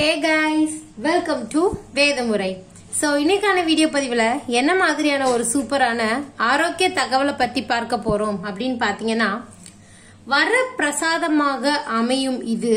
hey guys welcome to வேதமுறை so இன்னைக்கான video பதிவில் என்ன மாதிரியான ஒரு சூப்பரான ஆரோக்கிய தகவலை பற்றி பார்க்க போறோம் அப்படின்னு பார்த்தீங்கன்னா வர பிரசாதமாக அமையும் இது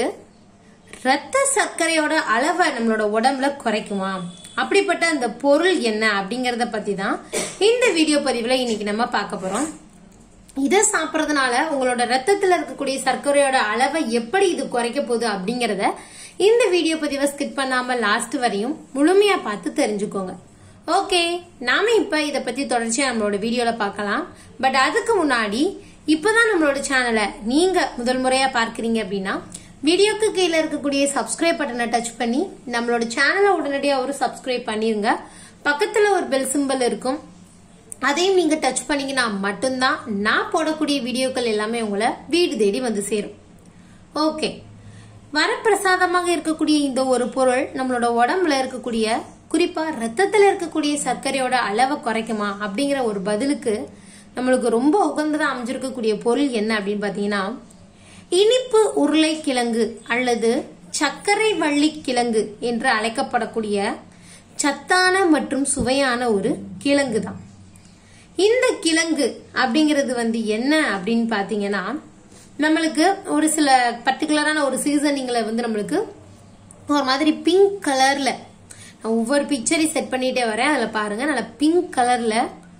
ரத்த சர்க்கரையோட அளவை நம்மளோட உடம்புல குறைக்குமா அப்படிப்பட்ட அந்த பொருள் என்ன அப்படிங்கறத பத்தி தான் இந்த வீடியோ பதிவில் இன்னைக்கு நம்ம பார்க்க போறோம் இதை சாப்பிட்றதுனால உங்களோட ரத்தத்துல இருக்கக்கூடிய சர்க்கரையோட அளவை எப்படி இது குறைக்க போகுது அப்படிங்கறத இந்த வீடியோ பதிவை ஸ்கிப் பண்ணாம லாஸ்ட் வரையும் முழுமையா பார்த்து தெரிஞ்சுக்கோங்க ஓகே நாம இப்ப இத பத்தி தொடர்ச்சியா நம்மளோட வீடியோல பார்க்கலாம் பட் அதுக்கு முன்னாடி இப்பதான் நம்மளோட சேனலை நீங்க முதல் முறையா பார்க்கறீங்க அப்படின்னா வீடியோக்கு கீழே இருக்கக்கூடிய சப்ஸ்கிரைப் பட்டனை டச் பண்ணி நம்மளோட சேனலை உடனடியா ஒரு சப்ஸ்கிரைப் பண்ணிருங்க பக்கத்துல ஒரு பெல் சிம்பல் இருக்கும் அதையும் நீங்க டச் பண்ணீங்கன்னா மட்டும்தான் நான் போடக்கூடிய வீடியோக்கள் எல்லாமே உங்களை வீடு தேடி வந்து சேரும் ஓகே வரப்பிரசாதமாக இருக்கக்கூடிய இந்த ஒரு பொருள் நம்மளோட உடம்புல இருக்கக்கூடிய குறிப்பா ரத்தத்துல இருக்கக்கூடிய சர்க்கரையோட அளவை குறைக்குமா அப்படிங்கிற ஒரு பதிலுக்கு நம்மளுக்கு ரொம்ப உகந்ததா அமைஞ்சிருக்கக்கூடிய பொருள் என்ன அப்படின்னு பாத்தீங்கன்னா இனிப்பு உருளை கிழங்கு அல்லது சர்க்கரை வள்ளி கிழங்கு என்று அழைக்கப்படக்கூடிய சத்தான மற்றும் சுவையான ஒரு கிழங்கு தான் இந்த கிழங்கு அப்படிங்கிறது வந்து என்ன அப்படின்னு பாத்தீங்கன்னா நம்மளுக்கு ஒரு சில பர்டிகுலரான ஒரு சீசனிங்ல வந்து நம்மளுக்கு ஒரு மாதிரி பிங்க் கலர்ல நான் ஒவ்வொரு பிக்சரையும் செட் பண்ணிட்டே வரேன் அதில் பாருங்க நல்ல பிங்க் கலர்ல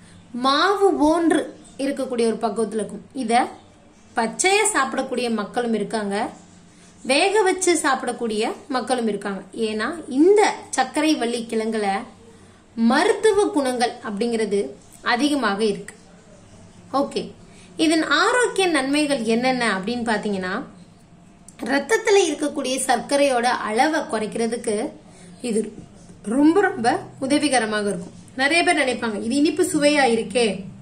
மாவு போன்று இருக்கக்கூடிய ஒரு பக்குவத்தில் இருக்கும் இதை பச்சையா சாப்பிடக்கூடிய மக்களும் இருக்காங்க வேக வச்சு சாப்பிடக்கூடிய மக்களும் இருக்காங்க ஏன்னா இந்த சர்க்கரை வள்ளி கிழங்குல மருத்துவ குணங்கள் அப்படிங்கிறது அதிகமாக இருக்கு ஓகே இதன் ஆரோக்கிய நன்மைகள் என்னென்ன அப்படின்னு பாத்தீங்கன்னா ரத்தத்துல இருக்கக்கூடிய சர்க்கரையோட அளவை குறைக்கிறதுக்கு இது ரொம்ப ரொம்ப உதவிகரமாக இருக்கும் நிறைய பேர் நினைப்பாங்க இது இனிப்பு சுவையா இருக்கே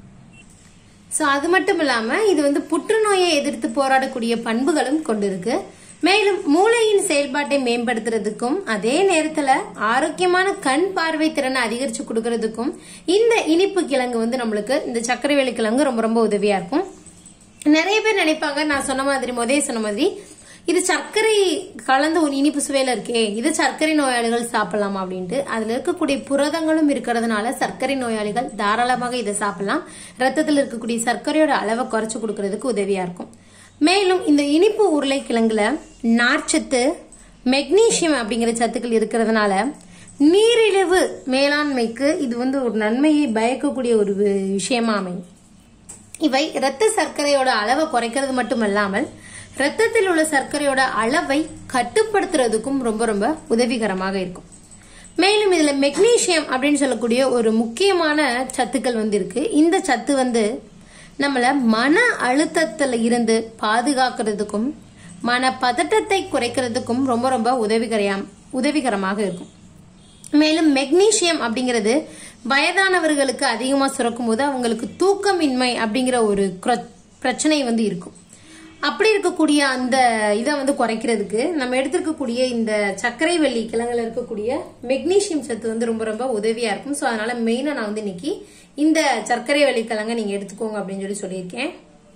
சோ அது மட்டும் இல்லாம இது வந்து புற்றுநோயை எதிர்த்து போராடக்கூடிய பண்புகளும் கொண்டிருக்கு மேலும் மூளையின் செயல்பாட்டை மேம்படுத்துறதுக்கும் அதே நேரத்துல ஆரோக்கியமான கண் பார்வை திறனை அதிகரிச்சு கொடுக்கறதுக்கும் இந்த இனிப்பு கிழங்கு வந்து நம்மளுக்கு இந்த சர்க்கரை வேலி கிழங்கு ரொம்ப ரொம்ப உதவியா இருக்கும் நிறைய பேர் நினைப்பாங்க நான் சொன்ன மாதிரி முதே சொன்ன மாதிரி இது சர்க்கரை கலந்த ஒரு இனிப்பு சுவையில இருக்கே இது சர்க்கரை நோயாளிகள் சாப்பிடலாமா அப்படின்ட்டு அதுல இருக்கக்கூடிய புரதங்களும் இருக்கிறதுனால சர்க்கரை நோயாளிகள் தாராளமாக இதை சாப்பிடலாம் ரத்தத்தில் இருக்கக்கூடிய சர்க்கரையோட அளவை குறைச்சு கொடுக்கறதுக்கு உதவியா இருக்கும் மேலும் இந்த இனிப்பு உருளைக்கிழங்குல நார்ச்சத்து மெக்னீசியம் அப்படிங்கிற சத்துக்கள் இருக்கிறதுனால நீரிழிவு மேலாண்மைக்கு இது வந்து ஒரு நன்மையை பயக்கக்கூடிய ஒரு வி- விஷயமா அமையும் இவை இரத்த சர்க்கரையோட அளவை குறைக்கிறது மட்டுமல்லாமல் ரத்தத்தில் உள்ள சர்க்கரையோட அளவை கட்டுப்படுத்துறதுக்கும் ரொம்ப ரொம்ப உதவிகரமாக இருக்கும் மேலும் இதுல மெக்னீசியம் அப்படின்னு சொல்லக்கூடிய ஒரு முக்கியமான சத்துக்கள் வந்து இருக்கு இந்த சத்து வந்து நம்மள மன அழுத்தத்துல இருந்து பாதுகாக்கிறதுக்கும் மன பதட்டத்தை குறைக்கிறதுக்கும் ரொம்ப ரொம்ப உதவிகரம் உதவிகரமாக இருக்கும் மேலும் மெக்னீசியம் அப்படிங்கிறது வயதானவர்களுக்கு அதிகமா சுரக்கும் போது அவங்களுக்கு தூக்கமின்மை அப்படிங்கிற ஒரு கிர- பிரச்சனை வந்து இருக்கும் அப்படி இருக்கக்கூடிய அந்த இதை வந்து குறைக்கிறதுக்கு நம்ம எடுத்திருக்கக்கூடிய இந்த சர்க்கரை வெள்ளி கிழங்குல இருக்கக்கூடிய மெக்னீசியம் சத்து வந்து ரொம்ப ரொம்ப உதவியா இருக்கும் ஸோ அதனால மெயினா நான் வந்து இன்னைக்கு இந்த சர்க்கரை வெள்ளி கிழங்கை நீங்க எடுத்துக்கோங்க அப்படின்னு சொல்லி சொல்லியிருக்கேன்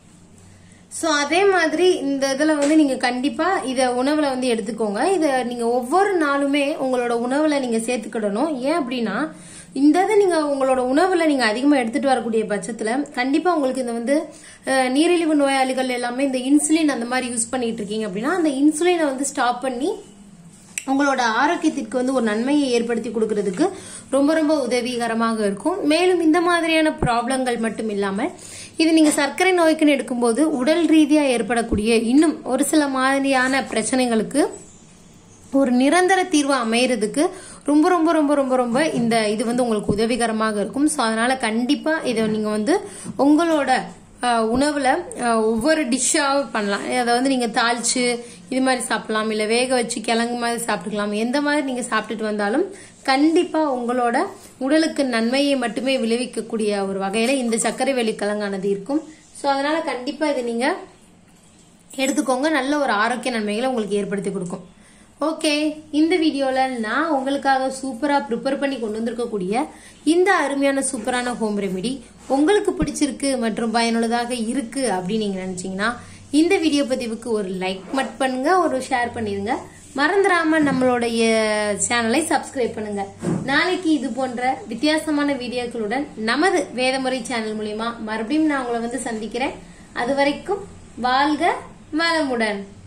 ஸோ அதே மாதிரி இந்த இதில் வந்து நீங்கள் கண்டிப்பாக இதை உணவில் வந்து எடுத்துக்கோங்க இதை நீங்கள் ஒவ்வொரு நாளுமே உங்களோட உணவில் நீங்கள் சேர்த்துக்கிடணும் ஏன் அப்படின்னா இந்த இதை நீங்கள் உங்களோட உணவில் நீங்கள் அதிகமாக எடுத்துகிட்டு வரக்கூடிய பட்சத்தில் கண்டிப்பாக உங்களுக்கு இந்த வந்து அஹ், நீரிழிவு நோயாளிகள் எல்லாமே இந்த இன்சுலின் அந்த மாதிரி யூஸ் பண்ணிட்டு இருக்கீங்க அப்படின்னா அந்த இன்சுலினை வந்து ஸ்டாப் பண்ணி உங்களோட ஆரோக்கியத்திற்கு வந்து ஒரு நன்மையை ஏற்படுத்தி கொடுக்கறதுக்கு ரொம்ப ரொம்ப உதவிகரமாக இருக்கும் மேலும் இந்த மாதிரியான ப்ராப்ளங்கள் மட்டும் இல்லாமல் இது நீங்க சர்க்கரை நோய்க்குன்னு எடுக்கும்போது உடல் ரீதியா ஏற்படக்கூடிய இன்னும் ஒரு சில மாதிரியான பிரச்சனைகளுக்கு ஒரு நிரந்தர தீர்வு அமையறதுக்கு ரொம்ப ரொம்ப ரொம்ப ரொம்ப ரொம்ப இந்த இது வந்து உங்களுக்கு உதவிகரமாக இருக்கும் ஸோ அதனால கண்டிப்பா இதை நீங்க வந்து உங்களோட அஹ், உணவுல அஹ், ஒவ்வொரு டிஷ்ஷாக பண்ணலாம் அதை வந்து நீங்க தாளிச்சு இது மாதிரி சாப்பிடலாம் இல்ல வேக வச்சு கிழங்கு மாதிரி சாப்பிட்டுக்கலாம் எந்த மாதிரி நீங்க சாப்பிட்டுட்டு வந்தாலும் கண்டிப்பா உங்களோட உடலுக்கு நன்மையை மட்டுமே விளைவிக்கக்கூடிய ஒரு வகையில இந்த சர்க்கரை வெள்ளி கிழங்கானது இருக்கும் ஸோ அதனால கண்டிப்பா இதை நீங்க எடுத்துக்கோங்க நல்ல ஒரு ஆரோக்கிய நன்மைகளை உங்களுக்கு ஏற்படுத்தி கொடுக்கும் ஓகே இந்த வீடியோல நான் உங்களுக்காக சூப்பரா ப்ரிப்பேர் பண்ணி கொண்டு வந்திருக்கக்கூடிய இந்த அருமையான சூப்பரான ஹோம் ரெமெடி உங்களுக்கு பிடிச்சிருக்கு மற்றும் பயனுள்ளதாக இருக்கு அப்படின்னு நீங்க நினைச்சீங்கன்னா இந்த வீடியோ பதிவுக்கு ஒரு லைக் மட் பண்ணுங்க ஒரு ஷேர் பண்ணிருங்க மறந்துடாம நம்மளுடைய சேனலை சப்ஸ்கிரைப் பண்ணுங்க நாளைக்கு இது போன்ற வித்தியாசமான வீடியோக்களுடன் நமது வேதமுறை சேனல் மூலியமா மறுபடியும் நான் உங்களை வந்து சந்திக்கிறேன் அது வரைக்கும் வாழ்க வளமுடன்